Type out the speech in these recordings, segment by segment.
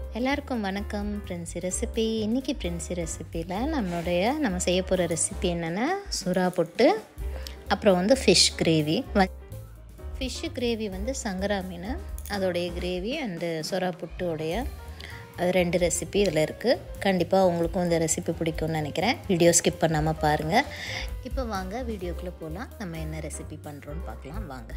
எல்லாருக்கும் வணக்கம் பிரின்சி ரெசிபி இன்றைக்கி பிரின்சி ரெசிப்பியில் நம்மளுடைய நம்ம செய்ய போகிற ரெசிபி என்னென்னா சுறா பொட்டு அப்புறம் வந்து ஃபிஷ் கிரேவி ஃபிஷ்ஷு கிரேவி வந்து சங்கரா மீன் அதோடைய கிரேவி அண்டு சுறா புட்டுடைய அது ரெண்டு ரெசிபி இதில் இருக்குது கண்டிப்பாக உங்களுக்கும் இந்த ரெசிபி பிடிக்கும்னு நினைக்கிறேன் வீடியோ ஸ்கிப் பண்ணாமல் பாருங்கள் இப்போ வாங்க வீடியோக்குள்ளே போகலாம் நம்ம என்ன ரெசிபி பண்ணுறோன்னு பார்க்கலாம் வாங்க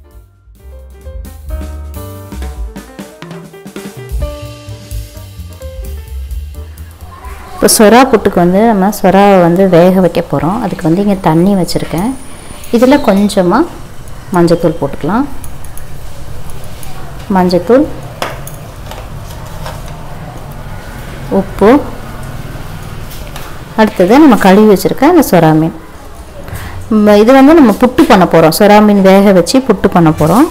இப்போ சொரா புட்டுக்கு வந்து நம்ம சொராவை வந்து வேக வைக்க போகிறோம் அதுக்கு வந்து இங்கே தண்ணி வச்சுருக்கேன் இதில் கொஞ்சமாக மஞ்சத்தூள் போட்டுக்கலாம் மஞ்சத்தூள் உப்பு அடுத்தது நம்ம கழுவி வச்சுருக்க அந்த சொரா மீன் ம, இது வந்து நம்ம புட்டு பண்ண போகிறோம் சொரா மீன் வேக வச்சு புட்டு பண்ண போகிறோம்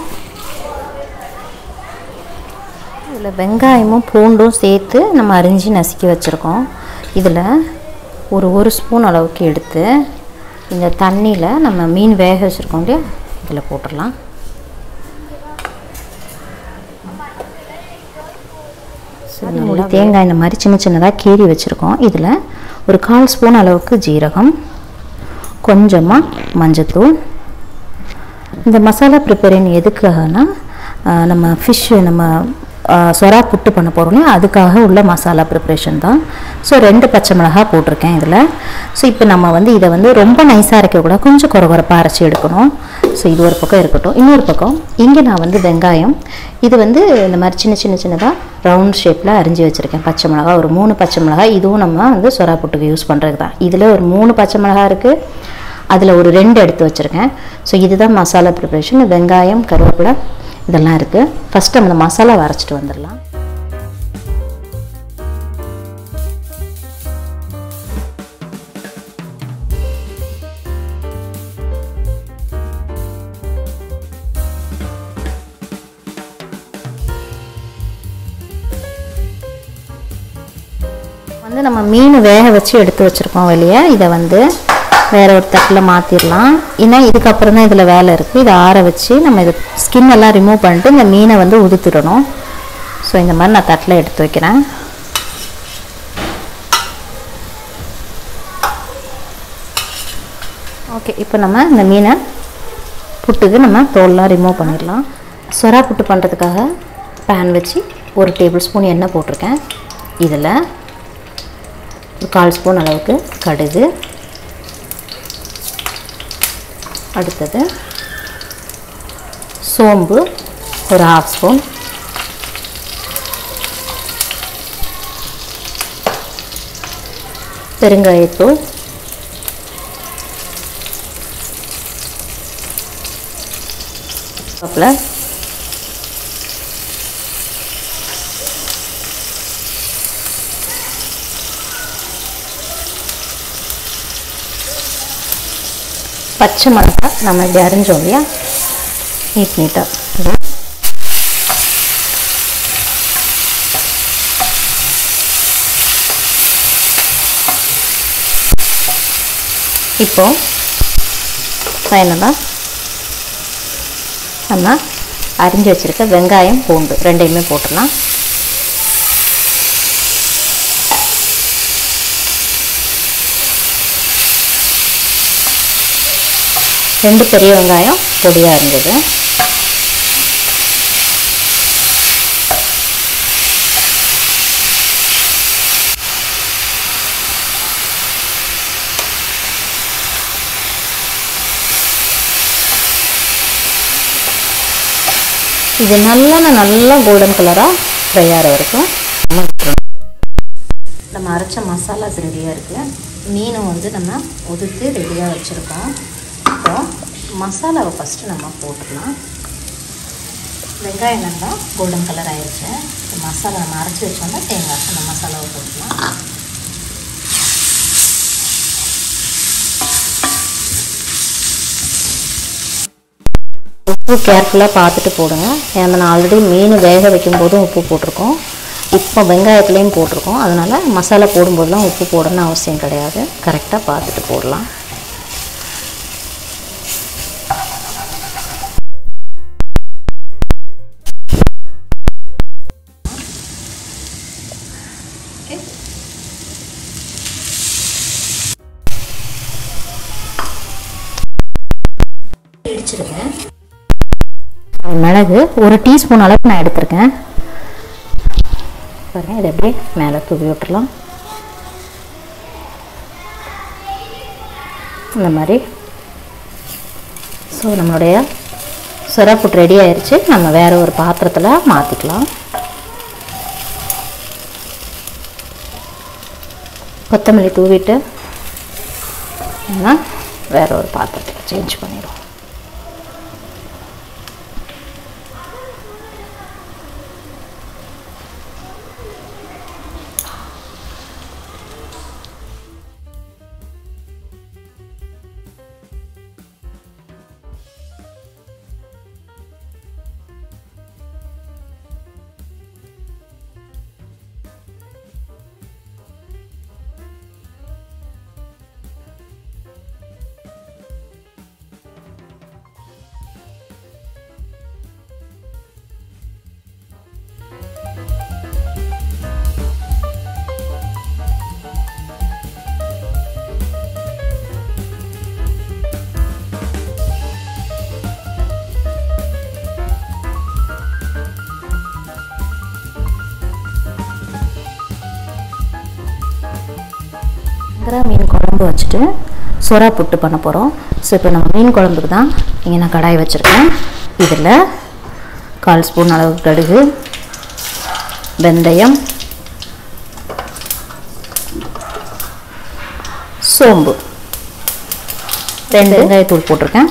இதில் வெங்காயமும் பூண்டும் சேர்த்து நம்ம அரிஞ்சு நசுக்கி வச்சுருக்கோம் இதில் ஒரு ஒரு ஸ்பூன் அளவுக்கு எடுத்து இந்த தண்ணியில் நம்ம மீன் வேக வச்சுருக்கோம் இல்லையா இதில் போட்டுடலாம் நல்லா தேங்காய் இந்த மாதிரி சின்ன சின்னதாக கீறி வச்சுருக்கோம் இதில் ஒரு கால் ஸ்பூன் அளவுக்கு ஜீரகம் கொஞ்சமாக மஞ்சத்தூள் இந்த மசாலா ப்ரிப்பரிங் எதுக்காகனா ஆஹ் நம்ம ஃபிஷ்ஷு நம்ம ஆஹ் சொரா புட்டு பண்ண போகிறோம் அதுக்காக உள்ள மசாலா ப்ரிப்ரேஷன் தான் ஸோ ரெண்டு பச்சை மிளகாய் போட்டிருக்கேன் இதில் ஸோ இப்போ நம்ம வந்து இதை வந்து ரொம்ப நைஸாக அரைக்கக்கூடாது கொஞ்சம் குறை குறைப்பாக அரைச்சி எடுக்கணும் ஸோ இது ஒரு பக்கம் இருக்கட்டும் இன்னொரு பக்கம் இங்கே நான் வந்து வெங்காயம் இது வந்து இந்த மாதிரி சின்ன சின்ன சின்னதாக ரவுண்ட் ஷேப்பில் அரிஞ்சு வச்சுருக்கேன் பச்சை மிளகாய் ஒரு மூணு பச்சை மிளகாய் இதுவும் நம்ம வந்து சொரா புட்டுக்கு யூஸ் பண்ணுறது தான் இதில் ஒரு மூணு பச்சை மிளகாய் இருக்குது அதில் ஒரு ரெண்டு எடுத்து வச்சுருக்கேன் ஸோ இதுதான் மசாலா ப்ரிப்ரேஷன் வெங்காயம் கருவேப்பிலை இதெல்லாம் இருக்குது ஃபஸ்ட்டு நம்ம இந்த மசாலா அரைச்சிட்டு வந்துடலாம் வந்து நம்ம மீன் வேக வச்சு எடுத்து வச்சுருக்கோம் வெளியே இதை வந்து வேற ஒரு தட்டில் மாற்றிடலாம் ஏன்னா இதுக்கப்புறம் தான் இதில் வேலை இருக்குது இதை ஆற வச்சு நம்ம இது ஸ்கின் எல்லாம் ரிமூவ் பண்ணிட்டு இந்த மீனை வந்து உதுத்துடணும் ஸோ இந்த மாதிரி நான் தட்டில் எடுத்து வைக்கிறேன் ஓகே இப்போ நம்ம இந்த மீனை புட்டுக்கு நம்ம தோல்லாம் ரிமூவ் பண்ணிடலாம் சொரா புட்டு பண்ணுறதுக்காக பேன் வச்சு ஒரு டேபிள் ஸ்பூன் எண்ணெய் போட்டிருக்கேன் இதில் ஒரு கால் ஸ்பூன் அளவுக்கு கடுகு அடுத்தது சோம்பு ஒரு ஹாஃப் ஸ்பூன் பெருங்காயத்தூள் கப்பில் பச்சை மிளகாய் நம்ம இப்படி அரிஞ்சோம் இல்லையா நீட் நீட்டாக இப்போ ஃபைனலாக நம்ம அரிஞ்சு வச்சுருக்க வெங்காயம் பூண்டு ரெண்டையுமே போட்டுடலாம் ரெண்டு பெரிய வெங்காயம் பொடியாக இருந்தது இது நல்லா நல்லா கோல்டன் கலராக ஃப்ரை ஆகிற வரைக்கும் நம்ம விட்டுறணும். நம்ம அரைச்ச மசாலாஸ் ரெடியாக இருக்குது மீனும் வந்து நம்ம உதுத்து ரெடியாக வச்சுருக்கோம் இப்போ மசாலாவை ஃபஸ்ட்டு நம்ம போட்டுடலாம் வெங்காயம் நல்லா கோல்டன் கலர் ஆயிடுச்சு இப்போ மசாலா நம்ம அரைச்சி வச்சோம்னா தேங்காய் அந்த மசாலாவை போட்டுக்கலாம் உப்பு கேர்ஃபுல்லாக பார்த்துட்டு போடுங்க ஏன்னா நான் ஆல்ரெடி மீன் வேக வைக்கும் போதும் உப்பு போட்டிருக்கோம் இப்போ வெங்காயத்துலேயும் போட்டிருக்கோம் அதனால் மசாலா போடும்போதெல்லாம் உப்பு போடணும்னு அவசியம் கிடையாது கரெக்டாக பார்த்துட்டு போடலாம் ஓகே இடிச்சிருக்கேன் மிளகு ஒரு டீஸ்பூன் அளவுக்கு நான் எடுத்திருக்கேன் பாருங்க இதை அப்படியே மேலே தூவி விட்டுறலாம் இந்த மாதிரி ஸோ நம்மளுடைய சிரப்புட் ரெடி ஆயிடுச்சு நம்ம வேறு ஒரு பாத்திரத்தில் மாற்றிக்கலாம் கொத்தமல்லி தூவிட்டு நம்ம வேறு ஒரு பாத்திரத்தில் சேஞ்ச் பண்ணிடுவோம் சங்கரா மீன் குழம்பு வச்சுட்டு சுறா புட்டு பண்ண போகிறோம் ஸோ இப்போ நம்ம மீன் குழம்புக்கு தான் இங்கே நான் கடாய் வச்சுருக்கேன் இதில் கால் ஸ்பூன் அளவுக்கு கடுகு வெந்தயம் சோம்பு ரெண்டு வெங்காயத்தூள் போட்டிருக்கேன்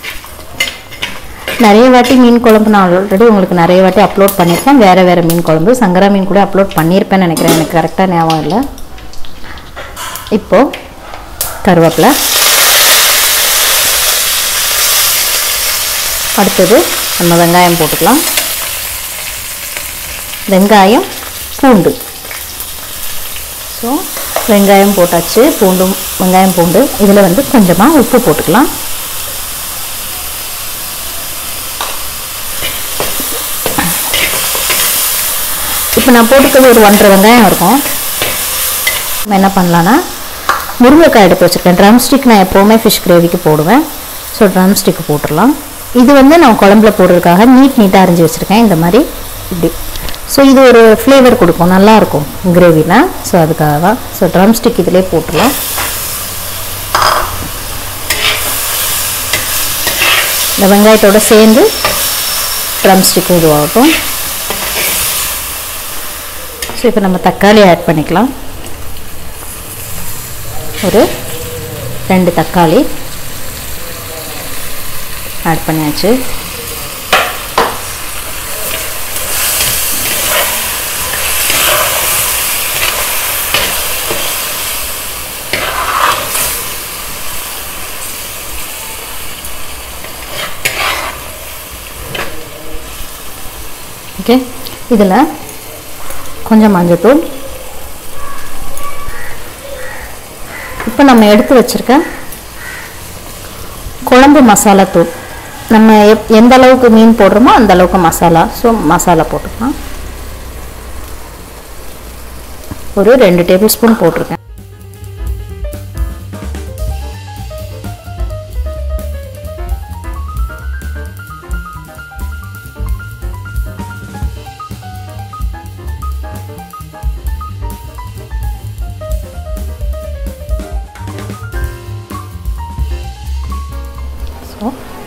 நிறைய வாட்டி மீன் குழம்பு நான் ஆல்ரெடி உங்களுக்கு நிறைய வாட்டி அப்லோட் பண்ணியிருக்கேன் வேறு வேறு மீன் குழம்பு சங்கரா மீன் கூட அப்லோட் பண்ணியிருப்பேன்னு நினைக்கிறேன் எனக்கு கரெக்டாக ஞாபகம் இல்லை இப்போது கருவேப்பிலை அடுத்தது நம்ம வெங்காயம் போட்டுக்கலாம் வெங்காயம் பூண்டு ஸோ வெங்காயம் போட்டாச்சு பூண்டும் வெங்காயம் பூண்டு இதில் வந்து கொஞ்சமாக உப்பு போட்டுக்கலாம் இப்போ நான் போட்டுக்கிறது ஒரு ஒன்றரை வெங்காயம் இருக்கும் நம்ம என்ன பண்ணலான்னா முருங்கைக்காய் எடுத்து வச்சுருக்கேன் ட்ரம் ஸ்டிக் நான் எப்போவுமே ஃபிஷ் கிரேவிக்கு போடுவேன் ஸோ ட்ரம் ஸ்டிக் போட்டுடலாம் இது வந்து நான் குழம்புல போடுறதுக்காக நீட் நீட்டாக அரிஞ்சு வச்சுருக்கேன் இந்த மாதிரி இப்படி ஸோ இது ஒரு ஃப்ளேவர் கொடுக்கும் நல்லாயிருக்கும் கிரேவியில் ஸோ அதுக்காக தான் ஸோ ட்ரம் ஸ்டிக் இதிலே போட்டுடலாம் இந்த வெங்காயத்தோடு சேர்ந்து ட்ரம் ஸ்டிக்கும் இதுவாகட்டும் ஸோ இப்போ நம்ம தக்காளி ஆட் பண்ணிக்கலாம் ஒரு ரெண்டு தக்காளி ஆட் பண்ணியாச்சு ஓகே இதில் கொஞ்சம் மஞ்சத்தூள் இப்போ நம்ம எடுத்து வச்சிருக்க குழம்பு மசாலா தூள் நம்ம எப் எந்த அளவுக்கு மீன் போடுறோமோ அந்த அளவுக்கு மசாலா ஸோ மசாலா போட்டுக்கலாம் ஒரு ரெண்டு டேபிள் ஸ்பூன் போட்டிருக்கேன் ஸோ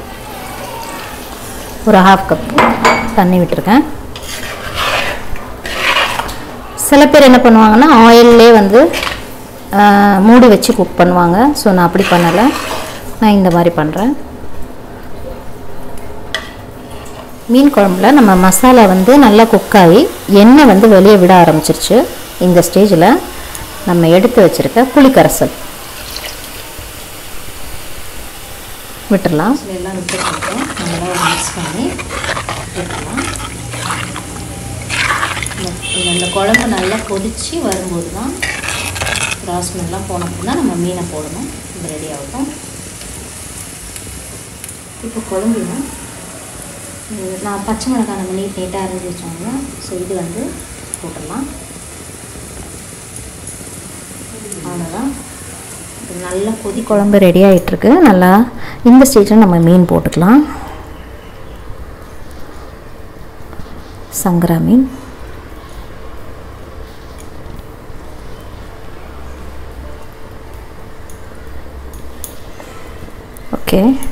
ஒரு ஹாஃப் கப் தண்ணி விட்டுருக்கேன் சில பேர் என்ன பண்ணுவாங்கன்னா ஆயிலே வந்து ஆஹ், மூடி வச்சு குக் பண்ணுவாங்க ஸோ நான் அப்படி பண்ணலை நான் இந்த மாதிரி பண்ணுறேன் மீன் குழம்புல நம்ம மசாலா வந்து நல்லா குக் ஆகி எண்ணெய் வந்து வெளியே விட ஆரம்பிச்சிருச்சு இந்த ஸ்டேஜில் நம்ம எடுத்து வச்சுருக்க புளிக்கரைசல் விட்டுடலாம் எல்லாம் விட்டுருக்கேன் நல்லா மிக்ஸ் பண்ணி விட்டுடலாம் இந்த இந்த குழம்பு நல்லா கொதித்து வரும்போது தான் ராஸ்மெல்லாம் போனப்போ தான் நம்ம மீனை போடணும் இது ரெடி ஆகட்டும் இப்போ குழம்புல ம், நான் பச்சை மிளகாய் நம்ம நீட் நீட்டாக அரைஞ்சி வச்சோங்க ஸோ இது வந்து போட்டுடலாம் அவ்வளோதான் இது நல்லா கொதி குழம்பு ரெடி ஆகிட்டுருக்கு நல்லா இந்த ஸ்டேஜில் நம்ம மீன் போட்டுக்கலாம் சங்கரா மீன் ஓகே